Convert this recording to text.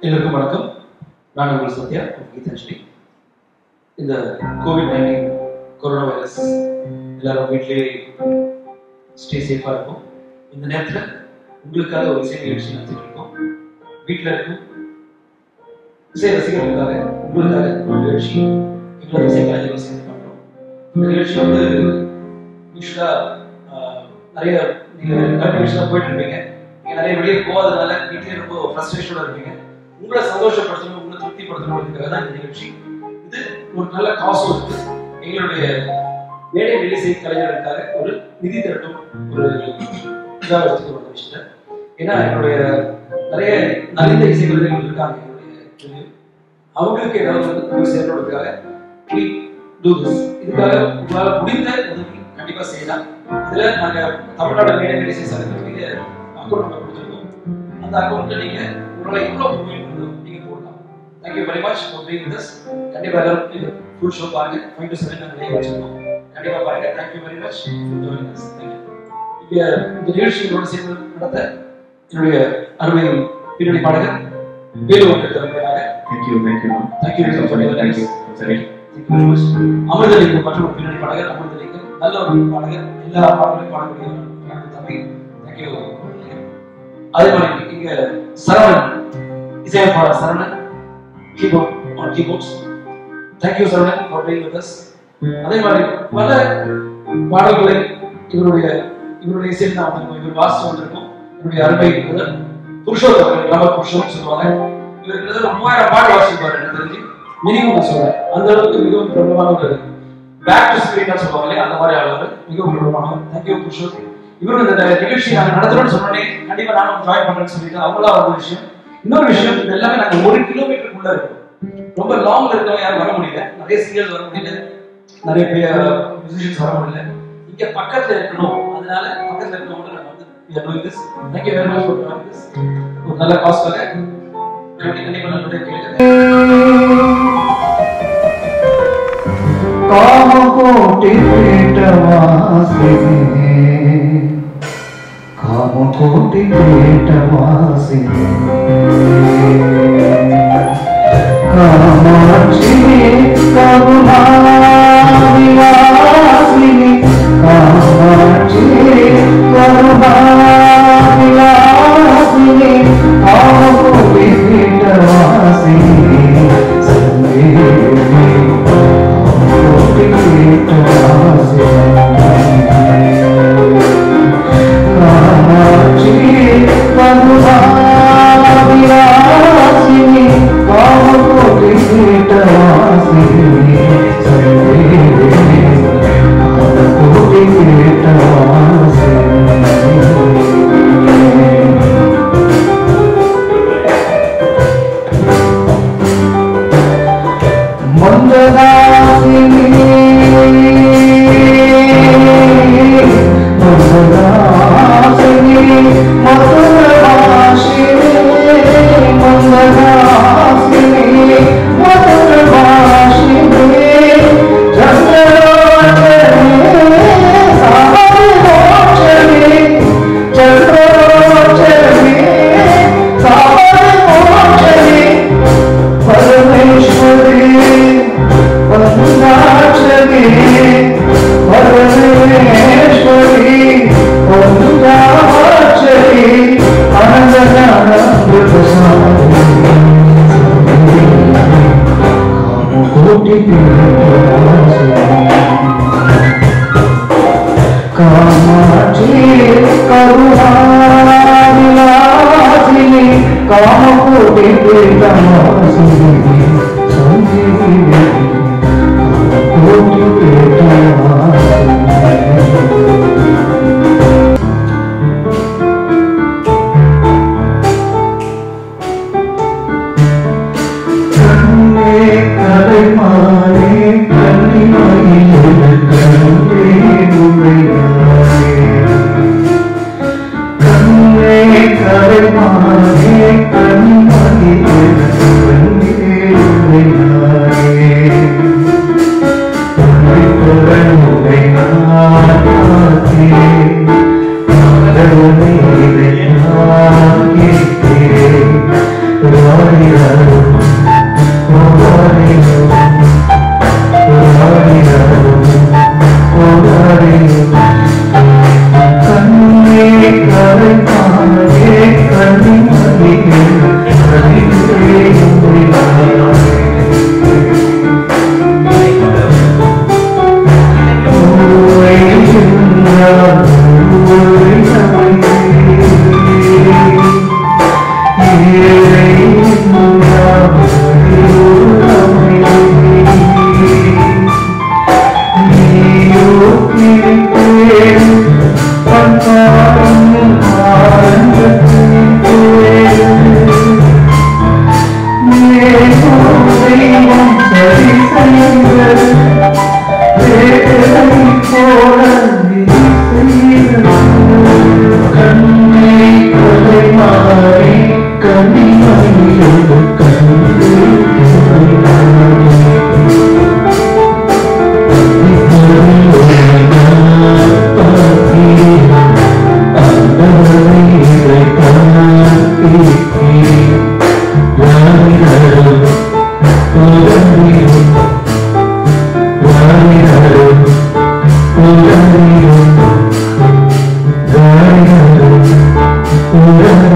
எல்லோருக்கும் வணக்கம் நான் உங்கள் சத்யா கீதாஞ்சலி இந்த கோவிட் நைன்டீன் கொரோனா வைரஸ் எல்லாரும் வீட்டிலேயே ஸ்டே சேஃபாக இருக்கும் இந்த நேரத்தில் உங்களுக்காக ஒரு இசை நிகழ்ச்சி நடத்திட்டு இருக்கோம் வீட்டில் இருக்கும் இசை ரசிகர்களுக்காக உங்களுக்காக ஒரு நிகழ்ச்சி எங்களோட இசை கலைஞர்கள் சேர்ந்து பண்ணுறோம் இந்த நிகழ்ச்சி வந்து யூஸ்வலாக நிறைய நீங்கள் கல்விஷனாக போயிட்டு இருப்பீங்க நீங்கள் நிறைய வெளியே போகாதனால வீட்டிலே ரொம்ப ஃப்ரஸ்ட்ரேஷனோட இருப்பீங்க உங்களை சந்தோஷப்படுத்தணும் உங்களை திருப்திப்படுத்தணுன்றதுக்காக தான் இந்த நிகழ்ச்சி இது ஒரு நல்ல காசும் இருக்கு எங்களுடைய மேடை வெளிசை கலைஞர்களுக்காக ஒரு நிதி திரட்டும் ஒரு இதாக எடுத்துக்க ஒரு விஷயத்த ஏன்னா என்னுடைய நிறைய நலிந்த இசை கலைஞர்கள் இருக்காங்க என்னுடைய இதுலயும். அவங்களுக்கு ஏதாவது வந்து போய் சேர்றதுக்காக we do this இதுக்காக உங்களால் முடிந்த உதவி கண்டிப்பா செய்யலாம் இதுல நாங்க தமிழ்நாடு மேடை வெளிசை சங்கத்துக்கு அக்கௌண்ட் நம்பர் கொடுத்துருக்கோம் அந்த அக்கௌண்ட்ல நீங்க உங்களால எவ்வளவு உதவி முடியுதோ நீங்க போடலாம் thank you very much for being with us கண்டிப்பா எல்லாரும் ஃபுல் ஷோ பாருங்க ஃபைவ் டு செவன் நாங்கள் வச்சிருக்கோம் கண்டிப்பா பாருங்க thank you very much for joining us thank you இங்க இந்த நிகழ்ச்சிகளோட சேர்ந்து நடத்த என்னுடைய அருமை பின்னணி பாடகர் வேலு அவர்கள் தலைமையாக Thank you, thank you. Thank you very much for your Thank you. Sorry. Thank you very much. Amirthalingam மற்றும் ஒரு பின்னணி பாடகர் அமிர்தலிங்கம் நல்ல ஒரு பாடகர் எல்லா பாடல்களையும் பாடக்கூடிய ஒரு அன்பு தம்பி தேங்க்யூ அதே மாதிரி இங்க சரவணன் இசையமைப்பாளர் Saravanan keyboard on keyboards thank you Saravanan for being with us அதே மாதிரி பல பாடல்களை இவருடைய இவருடைய இசையில் நான் வந்திருக்கோம் இவர் வாசித்து வந்திருக்கோம் என்னுடைய அருமை முதல் புருஷோத்தமர்கள் ரம புருஷோன்னு சொல்லுவாங்க இவர் கிட்டத்தட்ட ஒரு மூவாயிரம் பாட்டு வாசிப்பாரு எனக்கு தெரிஞ்சு மினிமம் நான் சொல்றேன் அந்த அளவுக்கு மிகவும் பிரபலமான ஒரு பேக் டு ஸ்கிரீன் சொல்லுவாங்க இல்லையா அந்த மாதிரி ஆளுநர் மிகவும் பிரபலமானவர் தேங்க்யூ புருஷோத் இவரும் இந்த நிகழ்ச்சி நாங்க நடத்துறோம்னு சொன்னோடனே கண்டிப்பா நானும் ஜாயின் பண்றேன்னு சொல்லிட்டு அவங்களா ஒரு விஷயம் இன்னொரு விஷயம் இது எல்லாமே நாங்க ஒரு கிலோமீட்டருக்குள்ள இருக்கோம் ரொம்ப லாங்ல இருக்கவங்க யாரும் வர முடியல நிறைய சிங்கர்ஸ் வர முடியல நிறைய பேர் மியூசிஷியன்ஸ் வர முடியல இங்க பக்கத்துல இருக்கணும் அதனால பக்கத்துல இருக்கவங்க நம்ம வந்து we are doing this thank you very much for doing this ஒரு நல்ல காஸ்ட்காக கண்டிப்பா கண்டிப்பா நல்லபடியா கேளுங்க కామకోటి పీఠవాసిని కామకోటి పీఠవాసిని కామాక్షి కరుణావిలాసిని కామాక్షి కరుణావిలాసిని కామకోటి పీఠవాసిని సందేవి కామాక్షి కరుణావిలాసిని కామకోటి పీఠవాసిని సంజీవిని కామకోటి పీఠవాసిని கண்ணே கலைமானே கண்ணிமயில் கண்ணே உரையாரே கண்ணே கலைமானே கண் Oh,